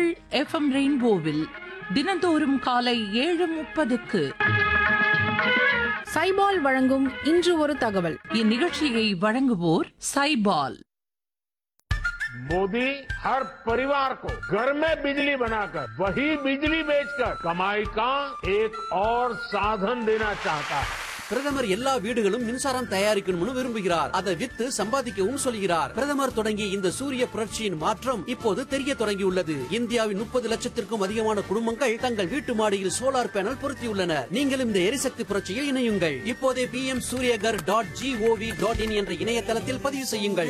உங்கள் எஃப்எம் ரெயின்போவில் தினந்தோறும் காலை ஏழு முப்பதுக்கு சைபால் வழங்கும் இன்று ஒரு தகவல் இந்நிகழ்ச்சியை வழங்குவோர் சைபால் मोदी हर परिवार को घर में बिजली बनाकर वही बिजली बेचकर कमाई का एक और साधन देना चाहता है பிரதமர் எல்லா வீடுகளும் மின்சாரம் தயாரிக்கணும்னு விரும்புகிறார் அதை வித்து சம்பாதிக்கவும் சொல்கிறார் பிரதமர் தொடங்கிய இந்த சூரிய புரட்சியின் மாற்றம் இப்போது தெரிய தொடங்கியுள்ளது இந்தியாவின் முப்பது லட்சத்திற்கும் அதிகமான குடும்பங்கள் தங்கள் வீட்டு மாடியில் சோலார் பேனல் பொருத்தியுள்ளனர் நீங்களும் இந்த எரிசக்தி புரட்சியில் இணையுங்கள் இப்போதே P M Suryaghar dot GOV dot in என்ற இணையதளத்தில் பதிவு செய்யுங்கள்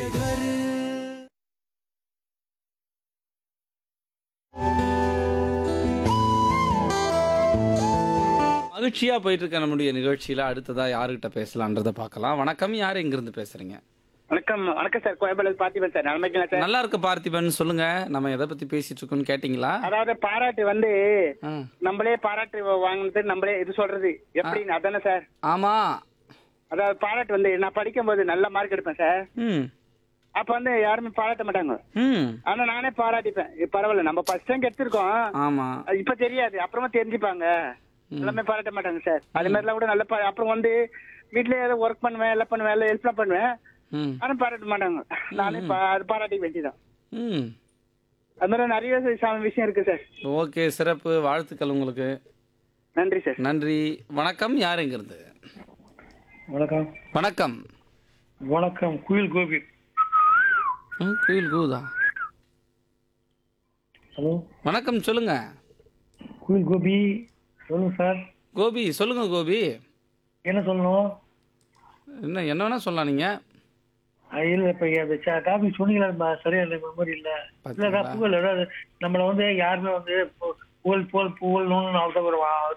மகிழ்ச்சியா போயிட்டு இருக்க நம்முடைய நிகழ்ச்சியில அடுத்ததா யாருகிட்ட பேசலான்றத பார்க்கலாம் வணக்கம் யார் எங்க இருந்து பேசுறீங்க வணக்கம் வணக்கம் சார் கோயம்பேடு பார்த்திபன் சார் நலமைக்கலாம் சார் நல்லா இருக்கு பார்த்திபன் சொல்லுங்க நம்ம எதை பத்தி பேசிட்டு இருக்கோம்னு கேட்டீங்களா அதாவது பாராட்டு வந்து ஆ. நம்மளே பாராட்டு வாங்கினது நம்மளே இது சொல்றது எப்படின்னு அதானே சார் ஆமா அதாவது பாராட்டு வந்து நான் படிக்கும்போது நல்ல மார்க் எடுப்பேன் சார் ம் அப்ப வந்து யாருமே பாராட்ட மாட்டாங்க ம் ஆனா நானே பாராட்டிப்பேன் இது பரவாயில்ல நம்ம ஃபர்ஸ்ட் டைம் எடுத்திருக்கோம் ஆமா அது இப்ப தெரியாது அப்புறமா தெரிஞ்சுப்பாங்க எல்லாமே பாராட்ட மாட்டாங்க சார் அது மாதிரிலாம் கூட நல்ல பா- அப்புறம் வந்து வீட்லயே ஏதோ ஒர்க் பண்ணுவேன் எல்லாம் பண்ணுவேன் எல்லாம் ஹெல்ப்லாம் பண்ணுவேன் ம் ஆனா பாராட்ட மாட்டாங்க நானே பா- அது பாராட்டி வேண்டியதான் ம் அது மாதிரி நிறைய ச- விஷயம் இருக்கு சார் ஓகே சிறப்பு வாழ்த்துக்கள் உங்களுக்கு நன்றி சார் நன்றி வணக்கம் யார் எங்க இருந்து வணக்கம் வணக்கம் வணக்கம் குயில் கோபி ம், குயில் கூதா ஹலோ வணக்கம் சொல்லுங்க குயில் கோபி சொல்லுங்க சார் கோபி சொல்லுங்க கோபி என்ன சொல்லணும் என்ன என்ன வேணா சொல்லலாம் நீங்க அஹ் இல்ல இப்ப அந்த டாபிக் சொன்னீங்களா ம- சரியா இல்லை மெமரி இல்ல இல்லடா பாத்தீங்களா? புகழ் அதாவது நம்மள வந்து யாருமே வந்து பு- புகழ் புகழ் புகழணும்னு அவசரப்படுவான்